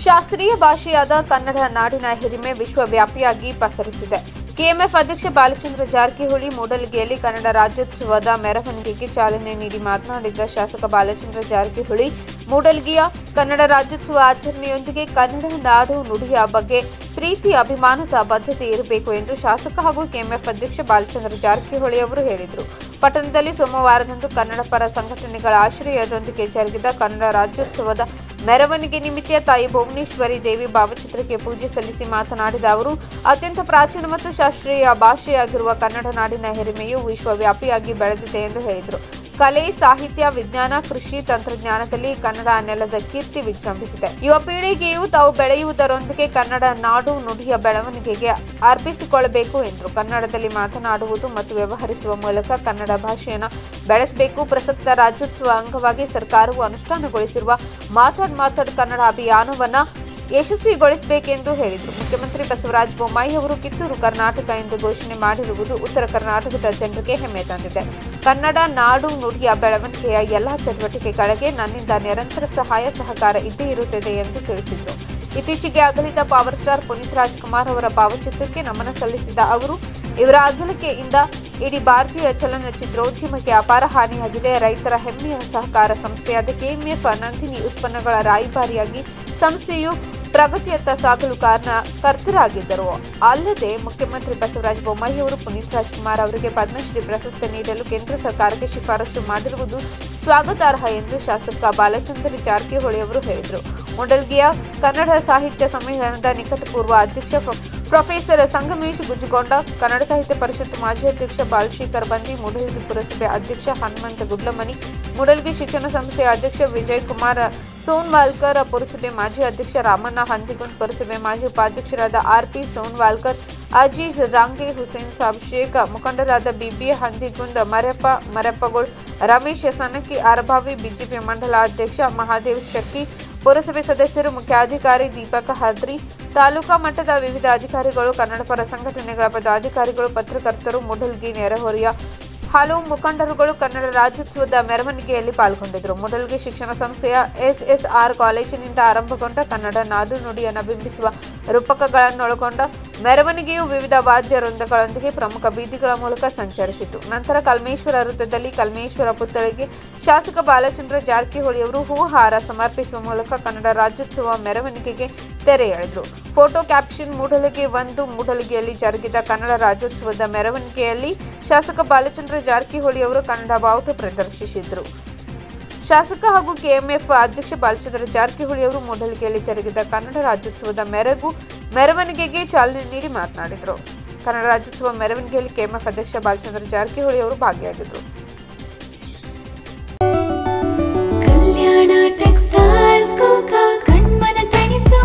ಶಾಸ್ತ್ರೀಯ ಭಾಷೆಯಾದ ಕನ್ನಡ ನಾಡಿನ ಹಿರಿಮೆ ವಿಶ್ವವ್ಯಾಪಿಯಾಗಿ ಪಸರಿಸಿದೆ ಕೆಎಂಎಫ್ ಅಧ್ಯಕ್ಷ ಬಾಲಚಂದ್ರ ಜಾರಕಿಹೊಳಿ ಮೂಡಲಗಿಯಲ್ಲಿ ಕನ್ನಡ ರಾಜ್ಯೋತ್ಸವದ ಮೆರವಣಿಗೆಗೆ ಚಾಲನೆ ನೀಡಿ ಮಾತನಾಡಿದ ಶಾಸಕ ಬಾಲಚಂದ್ರ ಜಾರಕಿಹೊಳಿ ಮೂಡಲಗಿಯ ಕನ್ನಡ ರಾಜ್ಯೋತ್ಸವ ಆಚರಣೆಯೊಂದಿಗೆ ಕನ್ನಡ ನಾಡು ನುಡಿಯ ಬಗ್ಗೆ ಪ್ರೀತಿ ಅಭಿಮಾನದ ಬದ್ಧತೆ ಇರಬೇಕು ಎಂದು ಶಾಸಕ ಹಾಗೂ ಕೆಎಂಎಫ್ ಅಧ್ಯಕ್ಷ ಬಾಲಚಂದ್ರ ಜಾರಕಿಹೊಳಿ ಅವರು ಹೇಳಿದರು ಪಟ್ಟಣದಲ್ಲಿ ಸೋಮವಾರದಂದು ಕನ್ನಡ ಪರ ಸಂಘಟನೆಗಳ ಆಶ್ರಯದೊಂದಿಗೆ ಜರುಗಿದ ಕನ್ನಡ ರಾಜ್ಯೋತ್ಸವದ ಮೆರವಣಿಗೆ ನಿಮಿತ್ತ ತಾಯಿ ಭುವನೇಶ್ವರಿ ದೇವಿ ಭಾವಚಿತ್ರಕ್ಕೆ ಪೂಜೆ ಸಲ್ಲಿಸಿ ಮಾತನಾಡಿದ ಅವರು ಅತ್ಯಂತ ಪ್ರಾಚೀನ ಮತ್ತು ಶಾಸ್ತ್ರೀಯ ಭಾಷೆಯಾಗಿರುವ ಕನ್ನಡ ನಾಡಿನ ಹೆರಿಮೆಯು ವಿಶ್ವವ್ಯಾಪಿಯಾಗಿ ಬೆಳೆದಿದೆ ಎಂದು ಹೇಳಿದರು ಕಲೆ ಸಾಹಿತ್ಯ ವಿಜ್ಞಾನ ಕೃಷಿ ತಂತ್ರಜ್ಞಾನದಲ್ಲಿ ಕನ್ನಡ ನೆಲದ ಕೀರ್ತಿ ವಿಜೃಂಭಿಸಿದೆ ಯುವ ಪೀಳಿಗೆಯು ತಾವು ಬೆಳೆಯುವುದರೊಂದಿಗೆ ಕನ್ನಡ ನಾಡು ನುಡಿಯ ಬೆಳವಣಿಗೆಗೆ ಅರ್ಪಿಸಿಕೊಳ್ಳಬೇಕು ಎಂದರು ಕನ್ನಡದಲ್ಲಿ ಮಾತನಾಡುವುದು ಮತ್ತು ವ್ಯವಹರಿಸುವ ಮೂಲಕ ಕನ್ನಡ ಭಾಷೆಯನ್ನು ಬೆಳೆಸಬೇಕು ಪ್ರಸಕ್ತ ರಾಜ್ಯೋತ್ಸವ ಅಂಗವಾಗಿ ಸರ್ಕಾರವು ಅನುಷ್ಠಾನಗೊಳಿಸಿರುವ ಮಾತಾಡ್ ಮಾತಾಡ್ ಕನ್ನಡ ಅಭಿಯಾನವನ್ನ ಯಶಸ್ವಿಗೊಳಿಸಬೇಕೆಂದು ಹೇಳಿದರು ಮುಖ್ಯಮಂತ್ರಿ ಬಸವರಾಜ ಬೊಮ್ಮಾಯಿ ಅವರು ಕಿತ್ತೂರು ಕರ್ನಾಟಕ ಎಂದು ಘೋಷಣೆ ಮಾಡಿರುವುದು ಉತ್ತರ ಕರ್ನಾಟಕದ ಜನರಿಗೆ ಹೆಮ್ಮೆ ತಂದಿದೆ ಕನ್ನಡ ನಾಡು ನುಡಿಯ ಬೆಳವಣಿಗೆಯ ಎಲ್ಲಾ ಚಟುವಟಿಕೆಗಳಿಗೆ ನನ್ನಿಂದ ನಿರಂತರ ಸಹಾಯ ಸಹಕಾರ ಇದ್ದೇ ಇರುತ್ತದೆ ಎಂದು ತಿಳಿಸಿದರು ಇತ್ತೀಚೆಗೆ ಅಗಲಿದ ಪವರ್ ಸ್ಟಾರ್ ಪುನೀತ್ ರಾಜ್ಕುಮಾರ್ ಅವರ ಭಾವಚಿತ್ರಕ್ಕೆ ನಮನ ಸಲ್ಲಿಸಿದ ಅವರು ಇವರ ಅಗಲಿಕೆಯಿಂದ ಇಡೀ ಭಾರತೀಯ ಚಲನಚಿತ್ರೋದ್ಯಮಕ್ಕೆ ಅಪಾರ ಹಾನಿಯಾಗಿದೆ ರೈತರ ಹೆಮ್ಮೆಯ ಸಹಕಾರ ಸಂಸ್ಥೆಯಾದ ಕೆಎಂಎಫ್ ನಂದಿನಿ ಉತ್ಪನ್ನಗಳ ರಾಯಭಾರಿಯಾಗಿ ಸಂಸ್ಥೆಯು ಪ್ರಗತಿಯತ್ತ ಸಾಗಲು ಕಾರಣ ಕರ್ತರಾಗಿದ್ದರು ಅಲ್ಲದೆ ಮುಖ್ಯಮಂತ್ರಿ ಬಸವರಾಜ ಬೊಮ್ಮಾಯಿ ಅವರು ಪುನೀತ್ ರಾಜ್ಕುಮಾರ್ ಅವರಿಗೆ ಪದ್ಮಶ್ರೀ ಪ್ರಶಸ್ತಿ ನೀಡಲು ಕೇಂದ್ರ ಸರ್ಕಾರಕ್ಕೆ ಶಿಫಾರಸು ಮಾಡಿರುವುದು ಸ್ವಾಗತಾರ್ಹ ಎಂದು ಶಾಸಕ ಬಾಲಚಂದ್ರ ಜಾರಕಿಹೊಳಿ ಅವರು ಹೇಳಿದರು ಮುಂಡಲ್ಗಿಯ ಕನ್ನಡ ಸಾಹಿತ್ಯ ಸಮ್ಮೇಳನದ ನಿಕಟಪೂರ್ವ ಅಧ್ಯಕ್ಷ ಪ್ರೊ- ಪ್ರೊಫೆಸರ್ ಸಂಗಮೇಶ್ ಗುಜ್ಜುಗೊಂಡ ಕನ್ನಡ ಸಾಹಿತ್ಯ ಪರಿಷತ್ ಮಾಜಿ ಅಧ್ಯಕ್ಷ ಬಾಲಶೇಖರ್ ಬಂದಿ ಮೂಡಲಗಿ ಪುರಸಭೆ ಅಧ್ಯಕ್ಷ ಹನುಮಂತ ಗುಡ್ಲಮನಿ ಮೂಡಲಗಿ ಶಿಕ್ಷಣ ಸಂಸ್ಥೆಯ ಅಧ್ಯಕ್ಷ ವಿಜಯ್ ಕುಮಾರ್ ಸೋನ್ವಾಲ್ಕರ್ ಪುರಸಭೆ ಮಾಜಿ ಅಧ್ಯಕ್ಷ ರಾಮಣ್ಣ ಹಂದಿಗುಂದ್ ಪುರಸಭೆ ಮಾಜಿ ಉಪಾಧ್ಯಕ್ಷರಾದ ಆರ್ ಪಿ ಸೋನ್ವಾಲ್ಕರ್ ಅಜೀಜ್ ರಾಂಗೆ ಹುಸೇನ್ ಸಾಬ್ ಶೇಖ್ ಮುಖಂಡರಾದ ಬಿಬಿ ಹಂದಿಗುಂದ್ ಮರೆಪ್ಪ ಮರೆಪ್ಪಗೋಳ್ ರಮೇಶ್ ಸನಕಿ ಅರಭಾವಿ ಬಿಜೆಪಿ ಮಂಡಲ ಅಧ್ಯಕ್ಷ ಮಹಾದೇವ್ ಶೆಟ್ಟಿ ಪುರಸಭೆ ಸದಸ್ಯರು ಮುಖ್ಯಾಧಿಕಾರಿ ದೀಪಕ ಹದ್ರಿ ತಾಲೂಕಾ ಮಟ್ಟದ ವಿವಿಧ ಅಧಿಕಾರಿಗಳು ಕನ್ನಡ ಪರ ಸಂಘಟನೆಗಳ ಪದಾಧಿಕಾರಿಗಳು ಪತ್ರಕರ್ತರು ಮೂಡಲ್ಗಿ ನೆರೆಹೊರೆಯ ಹಲವು ಮುಖಂಡರುಗಳು ಕನ್ನಡ ರಾಜ್ಯೋತ್ಸವದ ಮೆರವಣಿಗೆಯಲ್ಲಿ ಪಾಲ್ಗೊಂಡಿದ್ದರು ಮೂಡಲ್ಗಿ ಶಿಕ್ಷಣ ಸಂಸ್ಥೆಯ ಎಸ್ಎಸ್ಆರ್ ಕಾಲೇಜಿನಿಂದ ಆರಂಭಗೊಂಡ ಕನ್ನಡ ನಾಡು ನುಡಿಯನ್ನು ಬಿಂಬಿಸುವ ರೂಪಕಗಳನ್ನೊಳಗೊಂಡ ಮೆರವಣಿಗೆಯು ವಿವಿಧ ವಾದ್ಯ ವೃಂದಗಳೊಂದಿಗೆ ಪ್ರಮುಖ ಬೀದಿಗಳ ಮೂಲಕ ಸಂಚರಿಸಿತು ನಂತರ ಕಲ್ಮೇಶ್ವರ ವೃತ್ತದಲ್ಲಿ ಕಲ್ಮೇಶ್ವರ ಪುತ್ಥಳಿಗೆ ಶಾಸಕ ಬಾಲಚಂದ್ರ ಜಾರಕಿಹೊಳಿ ಅವರು ಹೂಹಾರ ಸಮರ್ಪಿಸುವ ಮೂಲಕ ಕನ್ನಡ ರಾಜ್ಯೋತ್ಸವ ಮೆರವಣಿಗೆಗೆ ತೆರೆ ಎಳೆದರು ಫೋಟೋ ಕ್ಯಾಪ್ಷನ್ ಮೂಡಲಗಿ ಒಂದು ಮೂಡಲಗಿಯಲ್ಲಿ ಜರುಗಿದ ಕನ್ನಡ ರಾಜ್ಯೋತ್ಸವದ ಮೆರವಣಿಗೆಯಲ್ಲಿ ಶಾಸಕ ಬಾಲಚಂದ್ರ ಜಾರಕಿಹೊಳಿ ಅವರು ಕನ್ನಡ ಬಾವುಟ ಪ್ರದರ್ಶಿಸಿದರು ಶಾಸಕ ಹಾಗೂ ಕೆಎಂಎಫ್ ಅಧ್ಯಕ್ಷ ಬಾಲಚಂದ್ರ ಜಾರಕಿಹೊಳಿ ಅವರು ಮೂಡಲಗಿಯಲ್ಲಿ ಜರುಗಿದ ಕನ್ನಡ ರಾಜ್ಯೋತ್ಸವದ ಮೆರಗು ಮೆರವಣಿಗೆಗೆ ಚಾಲನೆ ನೀಡಿ ಮಾತನಾಡಿದರು ಕನ್ನಡ ರಾಜ್ಯೋತ್ಸವ ಮೆರವಣಿಗೆಯಲ್ಲಿ ಕೆಎಂಎಫ್ ಅಧ್ಯಕ್ಷ ಬಾಲಚಂದ್ರ ಜಾರಕಿಹೊಳಿ ಅವರು ಭಾಗಿಯಾಗಿದ್ದರು ಕಲ್ಯಾಣ ಟೆಕ್ಸ್ಟೈಲ್ಸ್ ಕೋಕ ಕಣ್ಮನ ತಣಿಸುವ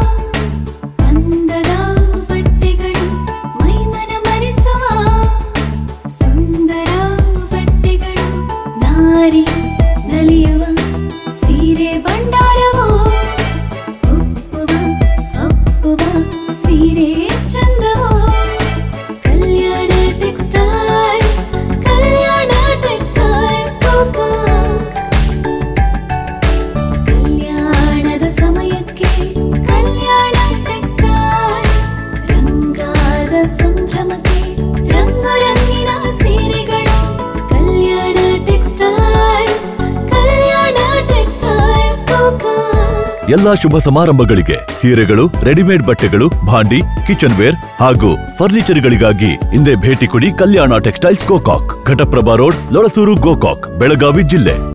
ಅಂದದ ಬಟ್ಟೆಗಳು ಮೈಮನ ಮರೆಸುವ ಸುಂದರ ಬಟ್ಟೆಗಳು ನಾರಿ ನಲಿಯುವ ಸೀರೆ ಭಂಡಾರವು ಒಪ್ಪುವ ಅಪ್ಪುವ ಸೀರೆ ಚಂದವು ಕಲ್ಯಾಣ ಟೆಕ್ಸ್ಟೈಲ್ಸ್ ಕಲ್ಯಾಣ ಟೆಕ್ಸ್ಟೈಲ್ಸ್ ಗೋಕಾಕ್ ಕಲ್ಯಾಣದ ಸಮಯಕ್ಕೆ ಕಲ್ಯಾಣ ಟೆಕ್ಸ್ಟೈಲ್ಸ್ ರಂಗಾದ ಸಂಭ್ರಮಕ್ಕೆ ರಂಗ ರಂಗಿನ ಸೀರೆಗಳು ಕಲ್ಯಾಣ ಟೆಕ್ಸ್ಟೈಲ್ಸ್ ಕಲ್ಯಾಣ ಟೆಕ್ಸ್ಟೈಲ್ಸ್ ಗೋಕಾಕ್ ಎಲ್ಲಾ ಶುಭ ಸಮಾರಂಭಗಳಿಗೆ ಸೀರೆಗಳು ರೆಡಿಮೇಡ್ ಬಟ್ಟೆಗಳು ಭಾಂಡಿ ಕಿಚನ್ ವೇರ್ ಹಾಗೂ ಫರ್ನಿಚರ್ಗಳಿಗಾಗಿ ಹಿಂದೆ ಭೇಟಿ ಕೊಡಿ ಕಲ್ಯಾಣ ಟೆಕ್ಸ್ಟೈಲ್ಸ್ ಗೋಕಾಕ್ ಘಟಪ್ರಭಾ ರೋಡ್ ಲೊಳಸೂರು ಗೋಕಾಕ್ ಬೆಳಗಾವಿ ಜಿಲ್ಲೆ